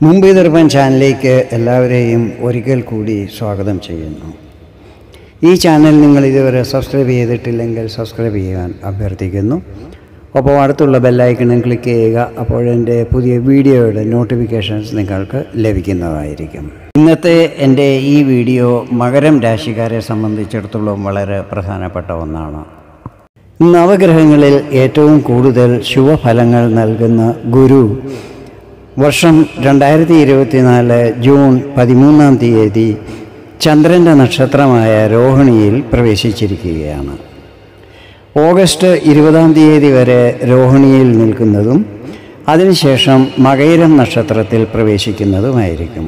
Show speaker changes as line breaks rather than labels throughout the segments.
മുമ്പ് ദർപ്പൻ ചാനലിലേക്ക് എല്ലാവരെയും ഒരിക്കൽ കൂടി സ്വാഗതം ചെയ്യുന്നു ഈ ചാനൽ നിങ്ങൾ ഇതുവരെ സബ്സ്ക്രൈബ് ചെയ്തിട്ടില്ലെങ്കിൽ സബ്സ്ക്രൈബ് ചെയ്യാൻ അഭ്യർത്ഥിക്കുന്നു ഒപ്പം അടുത്തുള്ള ബെല്ലൈക്കണും ക്ലിക്ക് ചെയ്യുക അപ്പോഴെൻ്റെ പുതിയ വീഡിയോയുടെ നോട്ടിഫിക്കേഷൻസ് നിങ്ങൾക്ക് ലഭിക്കുന്നതായിരിക്കും ഇന്നത്തെ എൻ്റെ ഈ വീഡിയോ മകരം രാശിക്കാരെ സംബന്ധിച്ചിടത്തോളം വളരെ പ്രധാനപ്പെട്ട ഒന്നാണ് നവഗ്രഹങ്ങളിൽ ഏറ്റവും കൂടുതൽ ശുഭഫലങ്ങൾ നൽകുന്ന ഗുരു വർഷം രണ്ടായിരത്തി ഇരുപത്തിനാല് ജൂൺ പതിമൂന്നാം തീയതി ചന്ദ്രൻ്റെ നക്ഷത്രമായ രോഹിണിയിൽ പ്രവേശിച്ചിരിക്കുകയാണ് ഓഗസ്റ്റ് ഇരുപതാം തീയതി വരെ രോഹിണിയിൽ നിൽക്കുന്നതും അതിനുശേഷം മകയിരം നക്ഷത്രത്തിൽ പ്രവേശിക്കുന്നതുമായിരിക്കും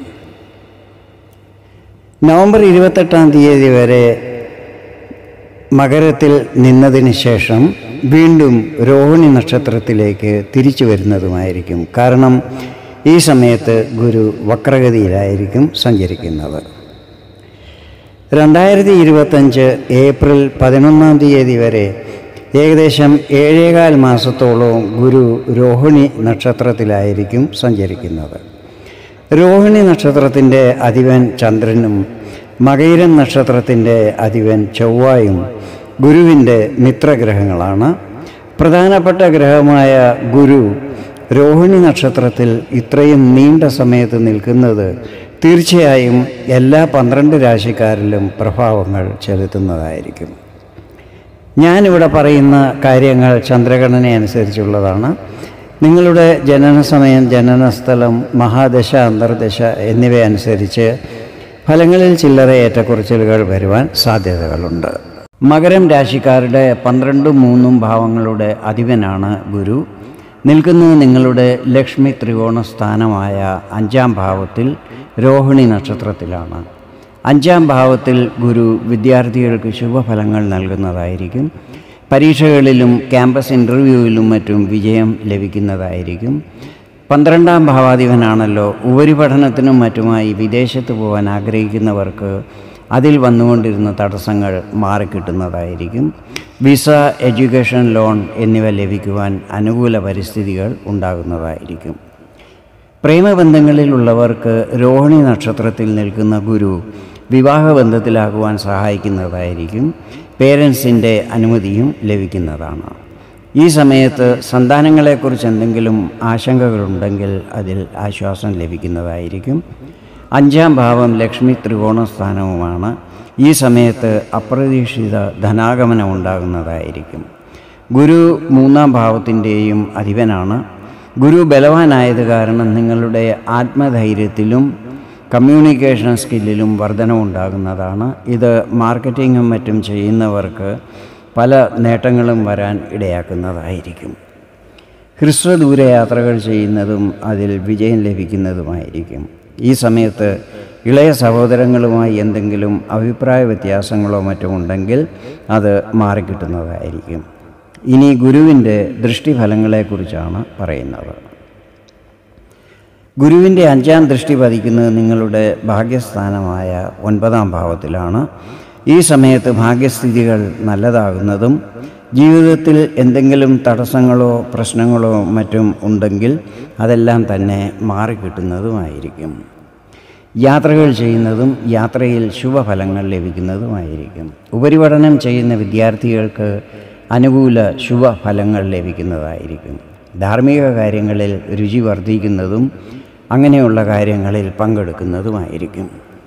നവംബർ ഇരുപത്തെട്ടാം തീയതി വരെ മകരത്തിൽ നിന്നതിന് ശേഷം വീണ്ടും രോഹിണി നക്ഷത്രത്തിലേക്ക് തിരിച്ചു വരുന്നതുമായിരിക്കും കാരണം ഈ സമയത്ത് ഗുരു വക്രഗതിയിലായിരിക്കും സഞ്ചരിക്കുന്നത് രണ്ടായിരത്തി ഇരുപത്തഞ്ച് ഏപ്രിൽ പതിനൊന്നാം തീയതി വരെ ഏകദേശം ഏഴേകാൽ മാസത്തോളം ഗുരു രോഹിണി നക്ഷത്രത്തിലായിരിക്കും സഞ്ചരിക്കുന്നത് രോഹിണി നക്ഷത്രത്തിൻ്റെ അധിപൻ ചന്ദ്രനും മകയിരൻ നക്ഷത്രത്തിൻ്റെ അധിപൻ ചൊവ്വായും ഗുരുവിൻ്റെ മിത്രഗ്രഹങ്ങളാണ് പ്രധാനപ്പെട്ട ഗ്രഹമായ ഗുരു രോഹിണി നക്ഷത്രത്തിൽ ഇത്രയും നീണ്ട സമയത്ത് നിൽക്കുന്നത് തീർച്ചയായും എല്ലാ പന്ത്രണ്ട് രാശിക്കാരിലും പ്രഭാവങ്ങൾ ചെലുത്തുന്നതായിരിക്കും ഞാനിവിടെ പറയുന്ന കാര്യങ്ങൾ ചന്ദ്രഗണന അനുസരിച്ചുള്ളതാണ് നിങ്ങളുടെ ജനന സമയം ജനനസ്ഥലം മഹാദശ അന്തർദശ എന്നിവ അനുസരിച്ച് ഫലങ്ങളിൽ ചില്ലറ ഏറ്റക്കുറച്ചിലുകൾ വരുവാൻ സാധ്യതകളുണ്ട് മകരം രാശിക്കാരുടെ പന്ത്രണ്ടും മൂന്നും ഭാവങ്ങളുടെ അധിപനാണ് ഗുരു നിൽക്കുന്നത് നിങ്ങളുടെ ലക്ഷ്മി ത്രികോണ സ്ഥാനമായ അഞ്ചാം ഭാവത്തിൽ രോഹിണി നക്ഷത്രത്തിലാണ് അഞ്ചാം ഭാവത്തിൽ ഗുരു വിദ്യാർത്ഥികൾക്ക് ശുഭഫലങ്ങൾ നൽകുന്നതായിരിക്കും പരീക്ഷകളിലും ക്യാമ്പസ് ഇൻ്റർവ്യൂവിലും മറ്റും വിജയം ലഭിക്കുന്നതായിരിക്കും പന്ത്രണ്ടാം ഭാവാധിപനാണല്ലോ ഉപരിപഠനത്തിനും മറ്റുമായി വിദേശത്ത് പോകാൻ ആഗ്രഹിക്കുന്നവർക്ക് അതിൽ വന്നുകൊണ്ടിരുന്ന തടസ്സങ്ങൾ മാറിക്കിട്ടുന്നതായിരിക്കും വിസ എഡ്യൂക്കേഷൻ ലോൺ എന്നിവ ലഭിക്കുവാൻ അനുകൂല പരിസ്ഥിതികൾ ഉണ്ടാകുന്നതായിരിക്കും പ്രേമബന്ധങ്ങളിലുള്ളവർക്ക് രോഹിണി നക്ഷത്രത്തിൽ നിൽക്കുന്ന ഗുരു വിവാഹബന്ധത്തിലാകുവാൻ സഹായിക്കുന്നതായിരിക്കും പേരൻസിൻ്റെ അനുമതിയും ലഭിക്കുന്നതാണ് ഈ സമയത്ത് സന്താനങ്ങളെക്കുറിച്ച് എന്തെങ്കിലും ആശങ്കകളുണ്ടെങ്കിൽ അതിൽ ആശ്വാസം ലഭിക്കുന്നതായിരിക്കും അഞ്ചാം ഭാവം ലക്ഷ്മി ത്രികോണ സ്ഥാനവുമാണ് ഈ സമയത്ത് അപ്രതീക്ഷിത ധനാഗമനം ഉണ്ടാകുന്നതായിരിക്കും ഗുരു മൂന്നാം ഭാവത്തിൻ്റെയും അധിപനാണ് ഗുരു ബലവാനായത് കാരണം നിങ്ങളുടെ ആത്മധൈര്യത്തിലും കമ്മ്യൂണിക്കേഷൻ സ്കില്ലിലും വർധനവുണ്ടാകുന്നതാണ് ഇത് മാർക്കറ്റിങ്ങും മറ്റും ചെയ്യുന്നവർക്ക് പല നേട്ടങ്ങളും വരാൻ ഇടയാക്കുന്നതായിരിക്കും ഹ്രസ്വദൂര യാത്രകൾ ചെയ്യുന്നതും അതിൽ വിജയം ലഭിക്കുന്നതുമായിരിക്കും ഈ സമയത്ത് ഇളയ സഹോദരങ്ങളുമായി എന്തെങ്കിലും അഭിപ്രായ വ്യത്യാസങ്ങളോ മറ്റോ ഉണ്ടെങ്കിൽ അത് മാറിക്കിട്ടുന്നതായിരിക്കും ഇനി ഗുരുവിൻ്റെ ദൃഷ്ടിഫലങ്ങളെക്കുറിച്ചാണ് പറയുന്നത് ഗുരുവിൻ്റെ അഞ്ചാം ദൃഷ്ടി പതിക്കുന്നത് നിങ്ങളുടെ ഭാഗ്യസ്ഥാനമായ ഒൻപതാം ഭാവത്തിലാണ് ഈ സമയത്ത് ഭാഗ്യസ്ഥിതികൾ നല്ലതാകുന്നതും ജീവിതത്തിൽ എന്തെങ്കിലും തടസ്സങ്ങളോ പ്രശ്നങ്ങളോ മറ്റും ഉണ്ടെങ്കിൽ അതെല്ലാം തന്നെ മാറിക്കിട്ടുന്നതുമായിരിക്കും യാത്രകൾ ചെയ്യുന്നതും യാത്രയിൽ ശുഭഫലങ്ങൾ ലഭിക്കുന്നതുമായിരിക്കും ഉപരിപഠനം ചെയ്യുന്ന വിദ്യാർത്ഥികൾക്ക് അനുകൂല ശുഭഫലങ്ങൾ ലഭിക്കുന്നതായിരിക്കും ധാർമ്മിക കാര്യങ്ങളിൽ രുചി വർദ്ധിക്കുന്നതും അങ്ങനെയുള്ള കാര്യങ്ങളിൽ പങ്കെടുക്കുന്നതുമായിരിക്കും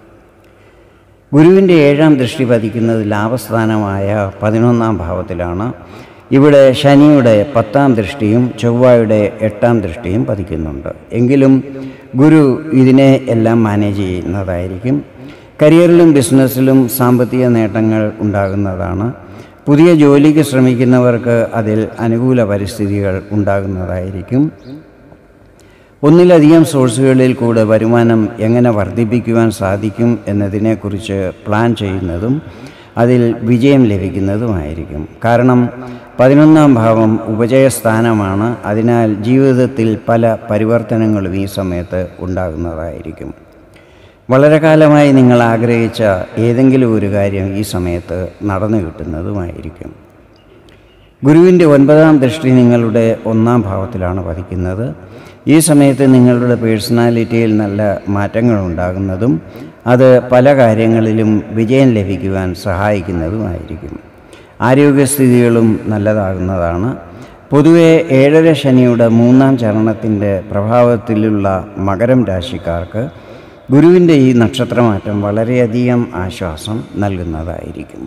ഗുരുവിൻ്റെ ഏഴാം ദൃഷ്ടി പതിക്കുന്നത് ലാഭസ്ഥാനമായ പതിനൊന്നാം ഭാവത്തിലാണ് ഇവിടെ ശനിയുടെ പത്താം ദൃഷ്ടിയും ചൊവ്വയുടെ എട്ടാം ദൃഷ്ടിയും പതിക്കുന്നുണ്ട് എങ്കിലും ഗുരു ഇതിനെ എല്ലാം മാനേജ് ചെയ്യുന്നതായിരിക്കും കരിയറിലും ബിസിനസ്സിലും സാമ്പത്തിക നേട്ടങ്ങൾ ഉണ്ടാകുന്നതാണ് പുതിയ ജോലിക്ക് ശ്രമിക്കുന്നവർക്ക് അതിൽ അനുകൂല പരിസ്ഥിതികൾ ഉണ്ടാകുന്നതായിരിക്കും ഒന്നിലധികം സോഴ്സുകളിൽ കൂടെ വരുമാനം എങ്ങനെ വർദ്ധിപ്പിക്കുവാൻ സാധിക്കും എന്നതിനെക്കുറിച്ച് പ്ലാൻ ചെയ്യുന്നതും അതിൽ വിജയം ലഭിക്കുന്നതുമായിരിക്കും കാരണം പതിനൊന്നാം ഭാവം ഉപജയസ്ഥാനമാണ് അതിനാൽ ജീവിതത്തിൽ പല പരിവർത്തനങ്ങളും ഈ സമയത്ത് ഉണ്ടാകുന്നതായിരിക്കും വളരെ കാലമായി നിങ്ങൾ ആഗ്രഹിച്ച ഏതെങ്കിലും ഒരു കാര്യം ഈ സമയത്ത് നടന്നു കിട്ടുന്നതുമായിരിക്കും ഗുരുവിൻ്റെ ഒൻപതാം ദൃഷ്ടി നിങ്ങളുടെ ഒന്നാം ഭാവത്തിലാണ് പതിക്കുന്നത് ഈ സമയത്ത് നിങ്ങളുടെ പേഴ്സണാലിറ്റിയിൽ നല്ല മാറ്റങ്ങൾ ഉണ്ടാകുന്നതും അത് പല കാര്യങ്ങളിലും വിജയം ലഭിക്കുവാൻ സഹായിക്കുന്നതുമായിരിക്കും ആരോഗ്യസ്ഥിതികളും നല്ലതാകുന്നതാണ് പൊതുവെ ഏഴര ശനിയുടെ മൂന്നാം ചരണത്തിൻ്റെ പ്രഭാവത്തിലുള്ള മകരം രാശിക്കാർക്ക് ഗുരുവിൻ്റെ ഈ നക്ഷത്രമാറ്റം വളരെയധികം ആശ്വാസം നൽകുന്നതായിരിക്കും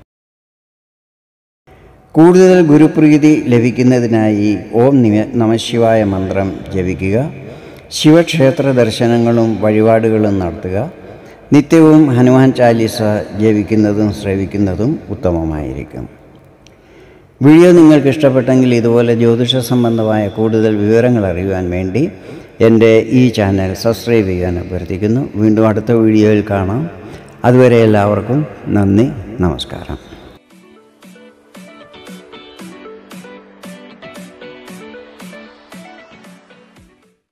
കൂടുതൽ ഗുരുപ്രീതി ലഭിക്കുന്നതിനായി ഓം നിമ നമശിവായ മന്ത്രം ജപിക്കുക ശിവക്ഷേത്ര ദർശനങ്ങളും വഴിപാടുകളും നടത്തുക നിത്യവും ഹനുമാൻ ചാലീസ ജപിക്കുന്നതും ശ്രവിക്കുന്നതും ഉത്തമമായിരിക്കും വീഡിയോ നിങ്ങൾക്ക് ഇഷ്ടപ്പെട്ടെങ്കിൽ ഇതുപോലെ ജ്യോതിഷ സംബന്ധമായ കൂടുതൽ വിവരങ്ങൾ അറിയുവാൻ വേണ്ടി എൻ്റെ ഈ ചാനൽ സബ്സ്ക്രൈബ് ചെയ്യാൻ അഭ്യർത്ഥിക്കുന്നു വീണ്ടും അടുത്ത വീഡിയോയിൽ കാണാം അതുവരെ എല്ലാവർക്കും നന്ദി നമസ്കാരം